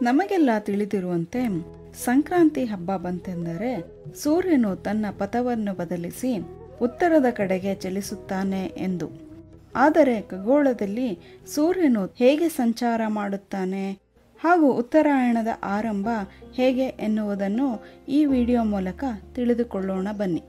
ನಮಗೆಲ್ಲ ತಿಳಿದಿರುವಂತೆ ಸಂಕ್ರಾಂತಿ ಹಬ್ಬ ಬಂತೆಂದರೆ ಸೂರ್ಯನು ತನ್ನ ಪಥವನ್ನು ಬದಲಿಸಿ ಉತ್ತರದ ಕಡೆಗೆ ಚಲಿಸುತ್ತಾನೆ ಎಂದು ಆದರೆ ಖಗೋಳದಲ್ಲಿ ಸೂರ್ಯನು ಹೇಗೆ ಸಂಚಾರ ಮಾಡುತ್ತಾನೆ ಹಾಗೂ ಉತ್ತರಾಯಣದ ಆರಂಭ ಹೇಗೆ ಎನ್ನುವುದನ್ನು ಈ ವಿಡಿಯೋ ಮೂಲಕ ತಿಳಿದುಕೊಳ್ಳೋಣ ಬನ್ನಿ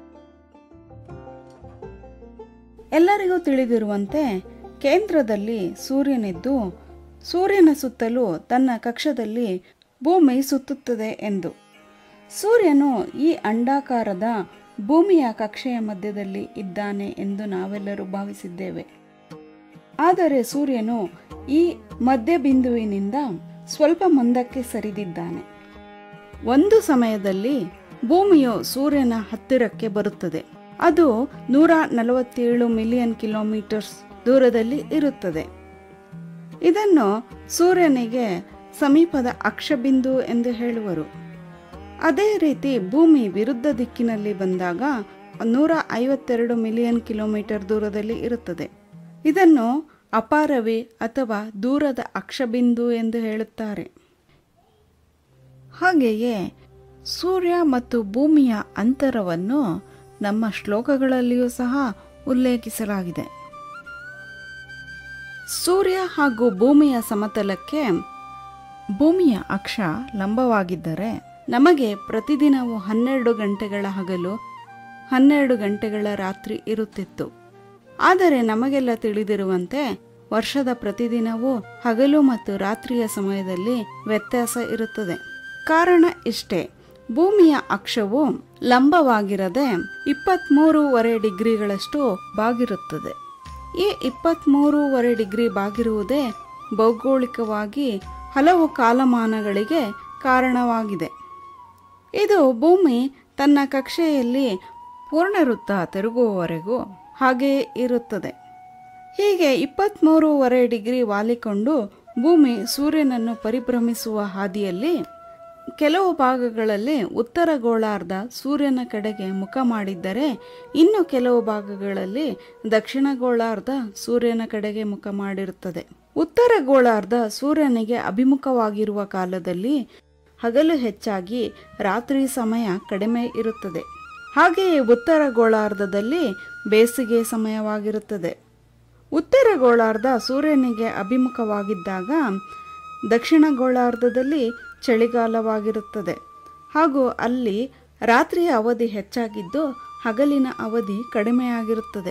ಎಲ್ಲರಿಗೂ ತಿಳಿದಿರುವಂತೆ ಕೇಂದ್ರದಲ್ಲಿ ಸೂರ್ಯನಿದ್ದು ಸೂರ್ಯನ ಸುತ್ತಲೂ ತನ್ನ ಕಕ್ಷದಲ್ಲಿ ಭೂಮಿ ಸುತ್ತುತ್ತದೆ ಎಂದು ಸೂರ್ಯನು ಈ ಅಂಡಾಕಾರದ ಭೂಮಿಯ ಕಕ್ಷೆಯ ಮಧ್ಯದಲ್ಲಿ ಇದ್ದಾನೆ ಎಂದು ನಾವೆಲ್ಲರೂ ಭಾವಿಸಿದ್ದೇವೆ ಆದರೆ ಸೂರ್ಯನು ಈ ಮಧ್ಯಬಿಂದುವಿನಿಂದ ಸ್ವಲ್ಪ ಮುಂದಕ್ಕೆ ಸರಿದಿದ್ದಾನೆ ಒಂದು ಸಮಯದಲ್ಲಿ ಭೂಮಿಯು ಸೂರ್ಯನ ಹತ್ತಿರಕ್ಕೆ ಬರುತ್ತದೆ ಅದು ನೂರ ನಲವತ್ತೇಳು ಮಿಲಿಯನ್ ಕಿಲೋಮೀಟರ್ಸ್ ದೂರದಲ್ಲಿ ಇರುತ್ತದೆ ಇದನ್ನು ಸೂರ್ಯನಿಗೆ ಸಮೀಪದ ಅಕ್ಷಬಿಂದು ಎಂದು ಹೇಳುವರು ಅದೇ ರೀತಿ ಭೂಮಿ ವಿರುದ್ಧ ದಿಕ್ಕಿನಲ್ಲಿ ಬಂದಾಗ ನೂರ ಐವತ್ತೆರಡು ಮಿಲಿಯನ್ ಕಿಲೋಮೀಟರ್ ದೂರದಲ್ಲಿ ಇರುತ್ತದೆ ಇದನ್ನು ಅಪಾರವಿ ಅಥವಾ ದೂರದ ಅಕ್ಷಬಿಂದು ಎಂದು ಹೇಳುತ್ತಾರೆ ಹಾಗೆಯೇ ಸೂರ್ಯ ಮತ್ತು ಭೂಮಿಯ ಅಂತರವನ್ನು ನಮ್ಮ ಶ್ಲೋಕಗಳಲ್ಲಿಯೂ ಸಹ ಉಲ್ಲೇಖಿಸಲಾಗಿದೆ ಸೂರ್ಯ ಹಾಗೂ ಭೂಮಿಯ ಸಮತಲಕ್ಕೆ ಭೂಮಿಯ ಅಕ್ಷ ಲಂಬವಾಗಿದ್ದರೆ ನಮಗೆ ಪ್ರತಿದಿನವೂ ಹನ್ನೆರಡು ಗಂಟೆಗಳ ಹಗಲು ಹನ್ನೆರಡು ಗಂಟೆಗಳ ರಾತ್ರಿ ಇರುತ್ತಿತ್ತು ಆದರೆ ನಮಗೆಲ್ಲ ತಿಳಿದಿರುವಂತೆ ವರ್ಷದ ಪ್ರತಿದಿನವೂ ಹಗಲು ಮತ್ತು ರಾತ್ರಿಯ ಸಮಯದಲ್ಲಿ ವ್ಯತ್ಯಾಸ ಇರುತ್ತದೆ ಕಾರಣ ಇಷ್ಟೇ ಭೂಮಿಯ ಅಕ್ಷವು ಲಂಬವಾಗಿರದೆ ಇಪ್ಪತ್ತ್ಮೂರುವರೆ ಡಿಗ್ರಿಗಳಷ್ಟು ಬಾಗಿರುತ್ತದೆ ಈ ಇಪ್ಪತ್ತ್ಮೂರುವರೆ ಡಿಗ್ರಿ ಬಾಗಿರುವುದೇ ಭೌಗೋಳಿಕವಾಗಿ ಹಲವು ಕಾಲಮಾನಗಳಿಗೆ ಕಾರಣವಾಗಿದೆ ಇದು ಭೂಮಿ ತನ್ನ ಕಕ್ಷೆಯಲ್ಲಿ ಪೂರ್ಣವೃತ್ತ ತಿರುಗುವವರೆಗೂ ಹಾಗೆಯೇ ಇರುತ್ತದೆ ಹೀಗೆ ಇಪ್ಪತ್ತ್ಮೂರುವರೆ ಡಿಗ್ರಿ ವಾಲಿಕೊಂಡು ಭೂಮಿ ಸೂರ್ಯನನ್ನು ಪರಿಭ್ರಮಿಸುವ ಹಾದಿಯಲ್ಲಿ ಕೆಲವು ಭಾಗಗಳಲ್ಲಿ ಉತ್ತರ ಗೋಳಾರ್ಧ ಸೂರ್ಯನ ಕಡೆಗೆ ಮುಖ ಮಾಡಿದ್ದರೆ ಇನ್ನು ಕೆಲವು ಭಾಗಗಳಲ್ಲಿ ದಕ್ಷಿಣ ಗೋಳಾರ್ಧ ಸೂರ್ಯನ ಕಡೆಗೆ ಮುಖ ಮಾಡಿರುತ್ತದೆ ಉತ್ತರ ಗೋಳಾರ್ಧ ಸೂರ್ಯನಿಗೆ ಅಭಿಮುಖವಾಗಿರುವ ಕಾಲದಲ್ಲಿ ಹಗಲು ಹೆಚ್ಚಾಗಿ ರಾತ್ರಿ ಸಮಯ ಕಡಿಮೆ ಇರುತ್ತದೆ ಹಾಗೆಯೇ ಉತ್ತರ ಗೋಳಾರ್ಧದಲ್ಲಿ ಬೇಸಿಗೆ ಸಮಯವಾಗಿರುತ್ತದೆ ಉತ್ತರ ಗೋಳಾರ್ಧ ಸೂರ್ಯನಿಗೆ ಅಭಿಮುಖವಾಗಿದ್ದಾಗ ದಕ್ಷಿಣ ಗೋಳಾರ್ಧದಲ್ಲಿ ಚಳಿಗಾಲವಾಗಿರುತ್ತದೆ ಹಾಗೂ ಅಲ್ಲಿ ರಾತ್ರಿಯ ಅವಧಿ ಹೆಚ್ಚಾಗಿದ್ದು ಹಗಲಿನ ಅವಧಿ ಕಡಿಮೆಯಾಗಿರುತ್ತದೆ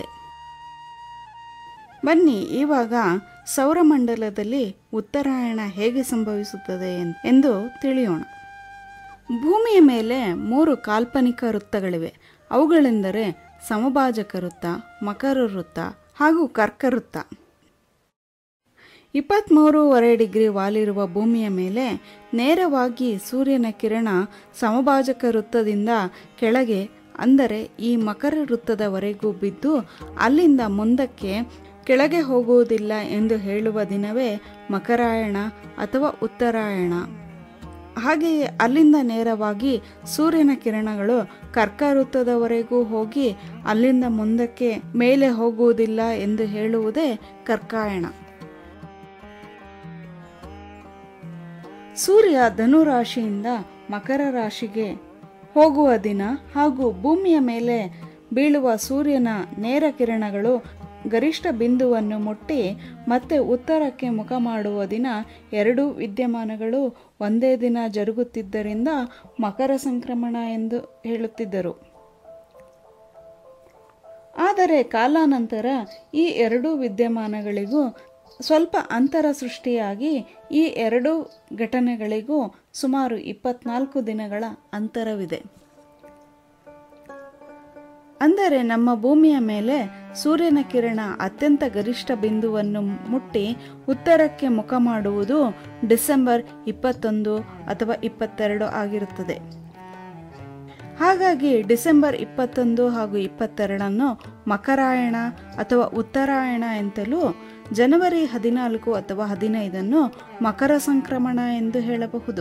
ಬನ್ನಿ ಇವಾಗ ಸೌರಮಂಡಲದಲ್ಲಿ ಉತ್ತರಾಯಣ ಹೇಗೆ ಸಂಭವಿಸುತ್ತದೆ ಎಂದು ತಿಳಿಯೋಣ ಭೂಮಿಯ ಮೇಲೆ ಮೂರು ಕಾಲ್ಪನಿಕ ವೃತ್ತಗಳಿವೆ ಅವುಗಳೆಂದರೆ ಸಮಭಾಜಕ ವೃತ್ತ ಮಕರ ವೃತ್ತ ಹಾಗೂ ಕರ್ಕವೃತ್ತ ಇಪ್ಪತ್ತ್ಮೂರುವರೆ ಡಿಗ್ರಿ ವಾಲಿರುವ ಭೂಮಿಯ ಮೇಲೆ ನೇರವಾಗಿ ಸೂರ್ಯನ ಕಿರಣ ಸಮಭಾಜಕ ವೃತ್ತದಿಂದ ಕೆಳಗೆ ಅಂದರೆ ಈ ಮಕರ ವೃತ್ತದವರೆಗೂ ಬಿದ್ದು ಅಲ್ಲಿಂದ ಮುಂದಕ್ಕೆ ಕೆಳಗೆ ಹೋಗುವುದಿಲ್ಲ ಎಂದು ಹೇಳುವ ದಿನವೇ ಮಕರಾಯಣ ಅಥವಾ ಉತ್ತರಾಯಣ ಹಾಗೆಯೇ ಅಲ್ಲಿಂದ ನೇರವಾಗಿ ಸೂರ್ಯನ ಕಿರಣಗಳು ಕರ್ಕವೃತ್ತದವರೆಗೂ ಹೋಗಿ ಅಲ್ಲಿಂದ ಮುಂದಕ್ಕೆ ಮೇಲೆ ಹೋಗುವುದಿಲ್ಲ ಎಂದು ಹೇಳುವುದೇ ಕರ್ಕಾಯಣ ಸೂರ್ಯ ಧನುರಾಶಿಯಿಂದ ಮಕರ ರಾಶಿಗೆ ಹೋಗುವ ದಿನ ಹಾಗೂ ಭೂಮಿಯ ಮೇಲೆ ಬೀಳುವ ಸೂರ್ಯನ ನೇರ ಕಿರಣಗಳು ಗರಿಷ್ಠ ಬಿಂದುವನ್ನು ಮುಟ್ಟಿ ಮತ್ತೆ ಉತ್ತರಕ್ಕೆ ಮುಖ ಮಾಡುವ ದಿನ ಎರಡೂ ವಿದ್ಯಮಾನಗಳು ಒಂದೇ ದಿನ ಜರುಗುತ್ತಿದ್ದರಿಂದ ಮಕರ ಸಂಕ್ರಮಣ ಎಂದು ಹೇಳುತ್ತಿದ್ದರು ಆದರೆ ಕಾಲಾನಂತರ ಈ ಎರಡೂ ವಿದ್ಯಮಾನಗಳಿಗೂ ಸ್ವಲ್ಪ ಅಂತರ ಸೃಷ್ಟಿಯಾಗಿ ಈ ಎರಡೂ ಘಟನೆಗಳಿಗೂ ಸುಮಾರು ಇಪ್ಪತ್ನಾಲ್ಕು ದಿನಗಳ ಅಂತರವಿದೆ ಅಂದರೆ ನಮ್ಮ ಭೂಮಿಯ ಮೇಲೆ ಸೂರ್ಯನ ಕಿರಣ ಅತ್ಯಂತ ಗರಿಷ್ಠ ಬಿಂದುವನ್ನು ಮುಟ್ಟಿ ಉತ್ತರಕ್ಕೆ ಮುಖ ಮಾಡುವುದು ಡಿಸೆಂಬರ್ ಇಪ್ಪತ್ತೊಂದು ಅಥವಾ ಇಪ್ಪತ್ತೆರಡು ಆಗಿರುತ್ತದೆ ಹಾಗಾಗಿ ಡಿಸೆಂಬರ್ ಇಪ್ಪತ್ತೊಂದು ಹಾಗೂ ಇಪ್ಪತ್ತೆರಡನ್ನು ಮಕರಾಯಣ ಅಥವಾ ಉತ್ತರಾಯಣ ಎಂತಲೂ ಜನವರಿ ಹದಿನಾಲ್ಕು ಅಥವಾ ಹದಿನೈದನ್ನು ಮಕರ ಸಂಕ್ರಮಣ ಎಂದು ಹೇಳಬಹುದು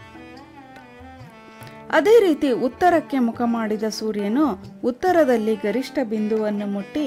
ಅದೇ ರೀತಿ ಉತ್ತರಕ್ಕೆ ಮುಖ ಮಾಡಿದ ಸೂರ್ಯನು ಉತ್ತರದಲ್ಲಿ ಗರಿಷ್ಠ ಬಿಂದುವನ್ನು ಮುಟ್ಟಿ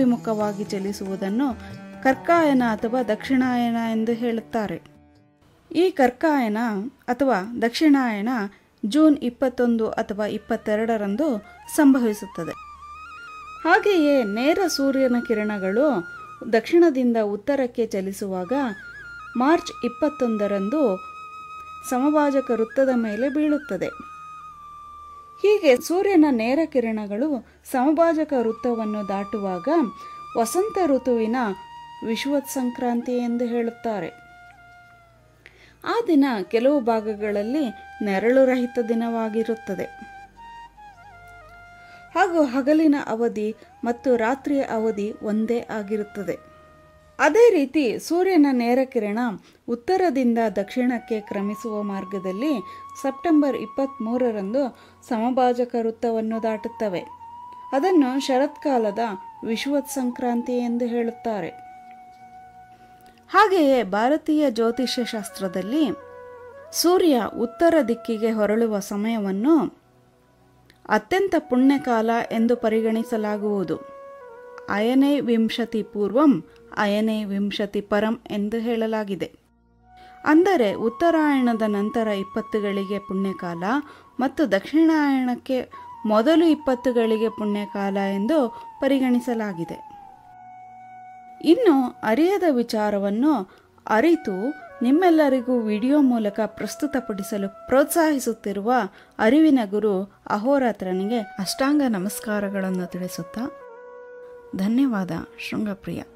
ದಕ್ಷಿಣಾಭಿಮುಖವಾಗಿ ಚಲಿಸುವುದನ್ನು ಕರ್ಕಾಯನ ಅಥವಾ ದಕ್ಷಿಣಾಯನ ಎಂದು ಹೇಳುತ್ತಾರೆ ಈ ಕರ್ಕಾಯನ ಅಥವಾ ದಕ್ಷಿಣಾಯನ ಜೂನ್ ಇಪ್ಪತ್ತೊಂದು ಅಥವಾ ಇಪ್ಪತ್ತೆರಡರಂದು ಸಂಭವಿಸುತ್ತದೆ ಹಾಗೆಯೇ ನೇರ ಸೂರ್ಯನ ಕಿರಣಗಳು ದಕ್ಷಿಣದಿಂದ ಉತ್ತರಕ್ಕೆ ಚಲಿಸುವಾಗ ಮಾರ್ಚ್ ಇಪ್ಪತ್ತೊಂದರಂದು ಸಮಭಾಜಕ ವೃತ್ತದ ಮೇಲೆ ಬೀಳುತ್ತದೆ ಹೀಗೆ ಸೂರ್ಯನ ನೇರ ಕಿರಣಗಳು ಸಮಭಾಜಕ ವೃತ್ತವನ್ನು ದಾಟುವಾಗ ವಸಂತ ಋತುವಿನ ವಿಶ್ವತ್ ಸಂಕ್ರಾಂತಿ ಎಂದು ಹೇಳುತ್ತಾರೆ ಆ ದಿನ ಕೆಲವು ಭಾಗಗಳಲ್ಲಿ ನೆರಳು ರಹಿತ ದಿನವಾಗಿರುತ್ತದೆ ಹಾಗೂ ಹಗಲಿನ ಅವಧಿ ಮತ್ತು ರಾತ್ರಿಯ ಅವಧಿ ಒಂದೇ ಆಗಿರುತ್ತದೆ ಅದೇ ರೀತಿ ಸೂರ್ಯನ ನೇರ ಕಿರಣ ಉತ್ತರದಿಂದ ದಕ್ಷಿಣಕ್ಕೆ ಕ್ರಮಿಸುವ ಮಾರ್ಗದಲ್ಲಿ ಸೆಪ್ಟೆಂಬರ್ ಇಪ್ಪತ್ತ್ಮೂರರಂದು ಸಮಭಾಜಕ ವೃತ್ತವನ್ನು ದಾಟುತ್ತವೆ ಅದನ್ನು ಶರತ್ಕಾಲದ ವಿಶ್ವತ್ ಸಂಕ್ರಾಂತಿ ಎಂದು ಹೇಳುತ್ತಾರೆ ಹಾಗೆಯೇ ಭಾರತೀಯ ಜ್ಯೋತಿಷ್ಯ ಶಾಸ್ತ್ರದಲ್ಲಿ ಸೂರ್ಯ ಉತ್ತರ ದಿಕ್ಕಿಗೆ ಹೊರಳುವ ಸಮಯವನ್ನು ಅತ್ಯಂತ ಪುಣ್ಯಕಾಲ ಎಂದು ಪರಿಗಣಿಸಲಾಗುವುದು ಅಯನೇ ವಿಂಶತಿ ಪೂರ್ವಂ ಅಯನೇ ವಿಂಶತಿ ಪರಂ ಎಂದು ಹೇಳಲಾಗಿದೆ ಅಂದರೆ ಉತ್ತರಾಯಣದ ನಂತರ ಇಪ್ಪತ್ತುಗಳಿಗೆ ಪುಣ್ಯಕಾಲ ಮತ್ತು ದಕ್ಷಿಣಾಯಣಕ್ಕೆ ಮೊದಲು ಇಪ್ಪತ್ತುಗಳಿಗೆ ಪುಣ್ಯಕಾಲ ಎಂದು ಪರಿಗಣಿಸಲಾಗಿದೆ ಇನ್ನು ಅರಿಯದ ವಿಚಾರವನ್ನು ಅರಿತು ನಿಮ್ಮೆಲ್ಲರಿಗೂ ವಿಡಿಯೋ ಮೂಲಕ ಪ್ರಸ್ತುತಪಡಿಸಲು ಪ್ರೋತ್ಸಾಹಿಸುತ್ತಿರುವ ಅರಿವಿನ ಗುರು ಅಹೋರಾತ್ರನಿಗೆ ಅಷ್ಟಾಂಗ ನಮಸ್ಕಾರಗಳನ್ನು ತಿಳಿಸುತ್ತಾ ಧನ್ಯವಾದ ಶೃಂಗಪ್ರಿಯ